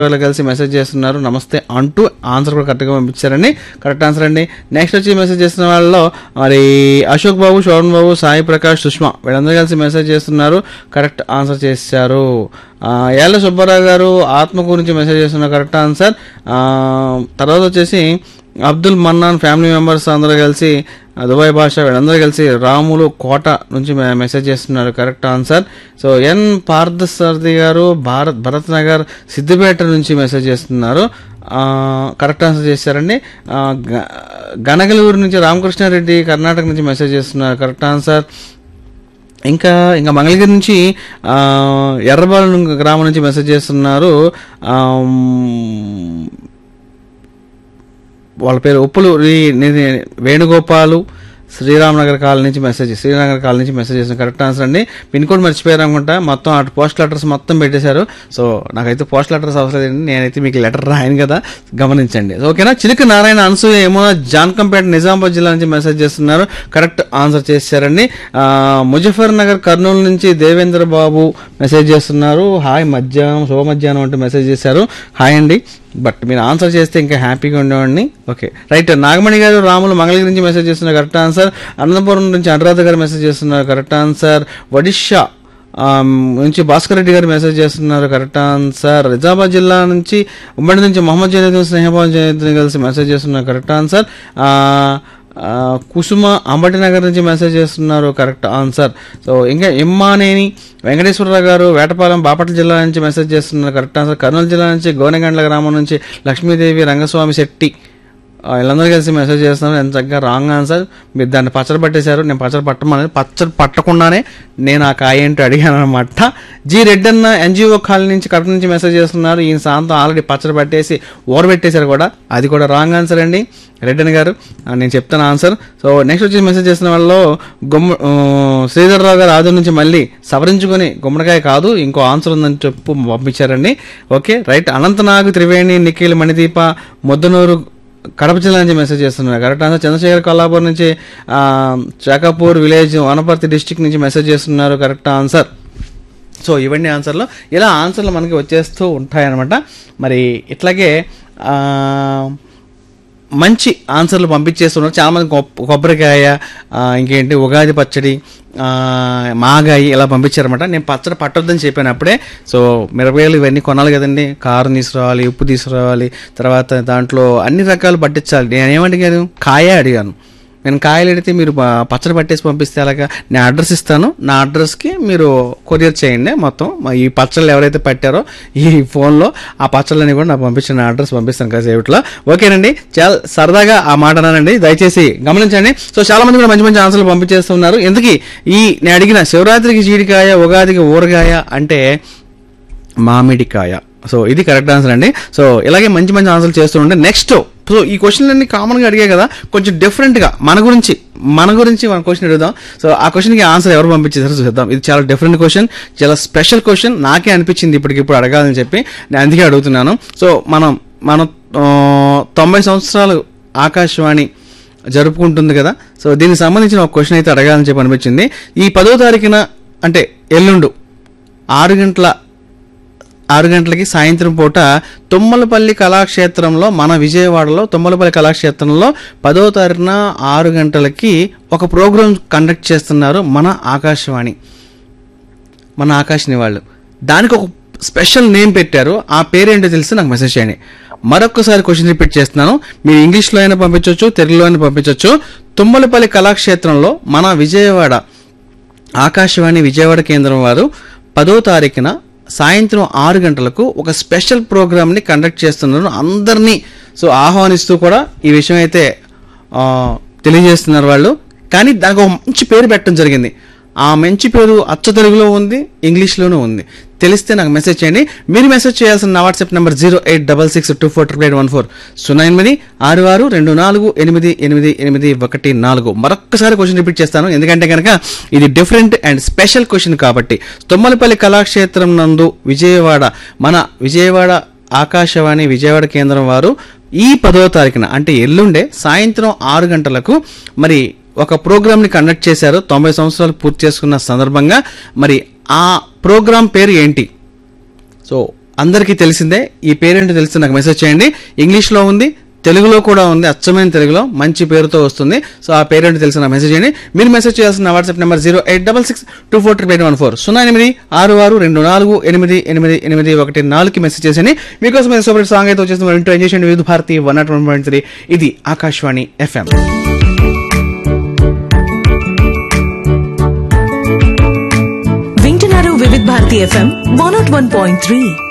వాళ్ళు కలిసి మెసేజ్ చేస్తున్నారు నమస్తే అంటూ ఆన్సర్ కూడా కరెక్ట్గా పంపించారండి కరెక్ట్ ఆన్సర్ అండి నెక్స్ట్ వచ్చి మెసేజ్ చేస్తున్న వాళ్ళలో మరి అశోక్ బాబు శోభన్ బాబు సాయి ప్రకాష్ సుష్మా వీళ్ళందరూ కలిసి మెసేజ్ చేస్తున్నారు కరెక్ట్ ఆన్సర్ చేశారు ఆ, యాళ్ళ సుబ్బారావు గారు ఆత్మ గురించి మెసేజ్ చేస్తున్నారు కరెక్ట్ ఆన్సర్ ఆ, తర్వాత వచ్చేసి అబ్దుల్ మన్నాన్ ఫ్యామిలీ మెంబర్స్ అందరూ కలిసి ఆ, దుబాయ్ భాష వీళ్ళందరూ కలిసి రాములు కోట నుంచి మె- మెసేజ్ చేస్తున్నారు correct answer so N Parthasarathi గారు భారత్ భరత్ నగర్ సిద్దిపేట నుంచి మెసేజ్ చేస్తున్నారు ఆ, కరెక్ట్ ఆన్సర్ చేశారండి ఆ, గ- గనగలూరు నుంచి రామకృష్ణారెడ్డి కర్ణాటక నుంచి మెసేజ్ చేస్తున్నారు కరెక్ట్ ఆన్సర్ ఇంకా ఇంకా మంగళగిరి నుంచి ఆ, ఎర్రబాలు గ్రామం నుంచి మెసేజ్ చేస్తున్నారు ఆమ్, వాళ్ళ పేరు ఉప్పులు రి- ని- వేణుగోపాలు శ్రీరామనగర్ కాలనీ నుంచి మెసేజ్ శ్రీనగర్ కాలనీ నుంచి మెసేజ్ చేసిన కరెక్ట్ ఆన్సర్ అండి పిన్ కోడ్ మర్చిపోయారు అనుకుంటా మొత్తం అటు పోస్ట్ లెటర్స్ మొత్తం పెట్టేశారు సో నాకైతే పోస్ట్ లెటర్స్ అవసరం లేదండి నేనైతే మీకు లెటర్ రాయను కదా గమనించండి ఓకేనా చిలుక నారాయణ అనసూయ ఏమో జాన్కంపేట నిజామాబాద్ జిల్లా నుంచి మెసేజ్ చేస్తున్నారు కరెక్ట్ ఆన్సర్ చేశారండి ఆ, ముజఫర్ నగర్ కర్నూలు నుంచి దేవేంద్ర బాబు మెసేజ్ చేస్తున్నారు హాయ్ మధ్యాహ్నం శుభ మధ్యాహ్నం అంటూ మెసేజ్ చేశారు హాయ్ అండి బట్ మీరు ఆన్సర్ చేస్తే ఇంకా హ్యాపీగా ఉండేవాడిని ఓకే రైట్ నాగమణి గారు రాములు మంగళగిరి నుంచి మెసేజ్ చేస్తున్నారు కరెక్ట్ ఆన్సర్ అనంతపురం నుంచి అనురాధ గారు మెసేజ్ చేస్తున్నారు కరెక్ట్ ఆన్సర్ ఒడిషా ఆమ్, నుంచి భాస్కర్ రెడ్డి గారు మెసేజ్ చేస్తున్నారు కరెక్ట్ ఆన్సర్ నిజామాబాద్ జిల్లా నుంచి ఉమ్మడి నుంచి మొహమ్మద్ జనీద్ స్నేహబాన్ జనీద్ కలిసి మెసేజ్ చేస్తున్నారు కరెక్ట్ ఆన్సర్ ఆ, ఆ, కుసుమ అంబటి నగర్ నుంచి మెసేజ్ చేస్తున్నారు కరెక్ట్ ఆన్సర్ సో ఇంకా ఇమ్మానేని వెంకటేశ్వరరావు గారు వేటపాలెం బాపట్ల జిల్లా నుంచి మెసేజ్ చేస్తున్నారు కరెక్ట్ ఆన్సర్ కర్నూలు జిల్లా నుంచి గోనెగండ్ల గ్రామం నుంచి లక్ష్మీదేవి రంగస్వామి శెట్టి ఆ, వీళ్ళందరూ కలిసి మెసేజ్ చేస్తున్నారు ఎంత చక్కగా రాంగ్ ఆన్సర్ మీరు దాన్ని పచ్చడి పట్టేశారు నేను పచ్చడి పట్టమని పచ్చడి పట్టకుండానే నేను ఆ కాయ ఏంటో అడిగాను అనమాట జి రెడ్డి అన్న ఎన్జిఓ కాలనీ నుంచి కడప నుంచి మెసేజ్ చేస్తున్నారు ఈయన సాయంత్రం ఆల్రెడీ పచ్చడి పట్టేసి ఓరబెట్టేశారు కూడా అది కూడా రాంగ్ ఆన్సర్ అండి రెడ్డన్ గారు ఆ, నేను చెప్తాను ఆన్సర్ సో నెక్స్ట్ వచ్చి మెసేజ్ చేస్తున్న వాళ్ళలో గుమ్మ ఆ, శ్రీధర్రావు గారు ఆదు నుంచి మళ్ళీ సవరించుకొని గుమ్మడికాయ కాదు ఇంకో ఆన్సర్ ఉందని చెప్పు పంపించారండి ఓకే రైట్ అనంతనాగ్ త్రివేణి నిఖిల్ మణిదీప ముద్దనూరు కడప జిల్లా నుంచి మెసేజ్ చేస్తున్నారు కరెక్ట్ ఆన్సర్ చంద్రశేఖర్ కొల్లాపూర్ నుంచి ఆ, చాకాపూర్ విలేజ్ వనపర్తి డిస్టిక్ నుంచి మెసేజ్ చేస్తున్నారు కరెక్ట్ ఆన్సర్ సో ఇవన్నీ ఆన్సర్లు ఇలా ఆన్సర్లు మనకి వచ్చేస్తూ ఉంటాయన్నమాట మరి ఇట్లాగే ఆ, మంచి ఆన్సర్లు పంపించేస్తున్నారు చాలా మంది కొబ్బ- కొబ్బరికాయ ఆ, ఇంకేంటి ఉగాది పచ్చడి ఆ, మాగాయి ఇలా పంపించారన్నమాట నేను పచ్చడి పట్టొద్దని చెప్పాను అప్పుడే సో మిరపకాయలు ఇవన్నీ కొనాలి కదండి కారం తీసుకురావాలి ఉప్పు తీసుకురావాలి తర్వాత దాంట్లో అన్ని రకాలు పట్టించాలి నేను ఏమడిగాను కాయే అడిగాను నేను కాయలు అడిగితే మీరు ప- పచ్చడి పట్టేసి పంపిస్తే అలాగా నేను అడ్రస్ ఇస్తాను నా అడ్రస్కి మీరు కొరియర్ చేయండి మొత్తం మా ఈ పచ్చళ్ళు ఎవరైతే పట్టారో ఈ ఫోన్లో ఆ పచ్చళ్ళని కూడా నాకు పంపించిన నా అడ్రస్ పంపిస్తాను కాసేపట్లో ఓకేనండి చాలా సరదాగా ఆ మాట అన్నానండి దయచేసి గమనించండి సో చాలా మంది కూడా మంచి మంచి ఆన్సర్లు పంపించేస్తున్నారు ఎందుకు ఈ నేను అడిగిన శివరాత్రికి చీడికాయ ఉగాదికి ఊరగాయ అంటే మామిడికాయ సో ఇది కరెక్ట్ ఆన్సర్ అండి సో ఇలాగే మంచి మంచి ఆన్సర్లు చేస్తూ ఉంటే నెక్స్ట్ సో ఈ క్వశ్చన్లన్నీ కామన్గా అడిగాయి కదా కొంచెం డిఫరెంట్గా మన గురించి మన గురించి మన క్వశ్చన్ అడుగుదాం సో ఆ క్వశ్చన్కి ఆన్సర్ ఎవరు పంపించేసారో చూద్దాం ఇది చాలా డిఫరెంట్ క్వశ్చన్ చాలా స్పెషల్ క్వశ్చన్ నాకే అనిపించింది ఇప్పటికిప్పుడు అడగాలని చెప్పి నేను అందుకే అడుగుతున్నాను సో మనం మనం ఆ, తొంభై సంవత్సరాలు ఆకాశవాణి జరుపుకుంటుంది కదా సో దీనికి సంబంధించిన ఒక క్వశ్చన్ అయితే అడగాలని చెప్పి అనిపించింది ఈ పదో తారీఖున అంటే ఎల్లుండు ఆరు గంటల ఆరు గంటలకి సాయంత్రం పూట తుమ్మలపల్లి కళాక్షేత్రంలో మన విజయవాడలో తుమ్మలపల్లి కళాక్షేత్రంలో పదో తారీఖున ఆరు గంటలకి ఒక ప్రోగ్రాం కండక్ట్ చేస్తున్నారు మన ఆకాశవాణి మన ఆకాశని వాళ్ళు దానికి ఒక స్పెషల్ నేమ్ పెట్టారు ఆ పేరేంటో తెలిసి నాకు మెసేజ్ చేయండి మరొకసారి క్వశ్చన్ రిపీట్ చేస్తున్నాను మీరు ఇంగ్లీష్లో అయినా పంపించవచ్చు తెలుగులో అయినా పంపించవచ్చు తుమ్మలపల్లి కళాక్షేత్రంలో మన విజయవాడ ఆకాశవాణి విజయవాడ కేంద్రం వారు పదో తారీఖున సాయంత్రం ఆరు గంటలకు ఒక స్పెషల్ ప్రోగ్రామ్ని కండక్ట్ చేస్తున్నారు అందరినీ సో ఆహ్వానిస్తూ కూడా ఈ విషయం అయితే ఆ, తెలియజేస్తున్నారు వాళ్ళు కానీ దానికి ఒక మంచి పేరు పెట్టడం జరిగింది ఆ మంచి పేరు అచ్చ తెలుగులో ఉంది ఇంగ్లీష్లోనూ ఉంది తెలిస్తే నాకు మెసేజ్ చేయండి మీరు మెసేజ్ చేయాల్సిన నా WhatsApp number zero eight double six two four triple eight one four సున్నా ఎనిమిది ఆరు ఆరు రెండు నాలుగు ఎనిమిది ఎనిమిది ఎనిమిది ఒకటి నాలుగు మరొక్కసారి క్వశ్చన్ రిపీట్ చేస్తాను ఎందుకంటే కనుక ఇది డిఫరెంట్ అండ్ స్పెషల్ క్వశ్చన్ కాబట్టి తొమ్మలపల్లి కళాక్షేత్రం నందు విజయవాడ మన విజయవాడ ఆకాశవాణి విజయవాడ కేంద్రం వారు ఈ పదవ తారీఖున అంటే ఎల్లుండే సాయంత్రం ఆరు గంటలకు మరి ఒక ప్రోగ్రామ్ని కండక్ట్ చేశారు తొంభై సంవత్సరాలు పూర్తి చేసుకున్న సందర్భంగా మరి ఆ ప్రోగ్రాం పేరు ఏంటి సో అందరికీ తెలిసిందే ఈ పేరేంటో తెలిస్తే నాకు మెసేజ్ చేయండి ఇంగ్లీష్లో ఉంది తెలుగులో కూడా ఉంది అచ్చమైన తెలుగులో మంచి పేరుతో వస్తుంది సో ఆ పేరేంటో తెలిసిన మెసేజ్ చేయండి మీరు మెసేజ్ చేయాల్సిన WhatsApp number zero eight double six two four triple eight one four సున్నా ఎనిమిది ఆరు ఆరు రెండు నాలుగు ఎనిమిది ఎనిమిది ఎనిమిది ఒకటి నాలుగుకి మెసేజ్ చేసి మీకోసం సూపర్ సాంగ్ అయితే వచ్చేసి ఇంటూ ఎంజాయ్ చేయండి Vividh Bharati one naught one point three ఇది ఆకాశవాణి ఎఫ్ఎం వింటున్నారు Vividh Bharati FM one naught one point three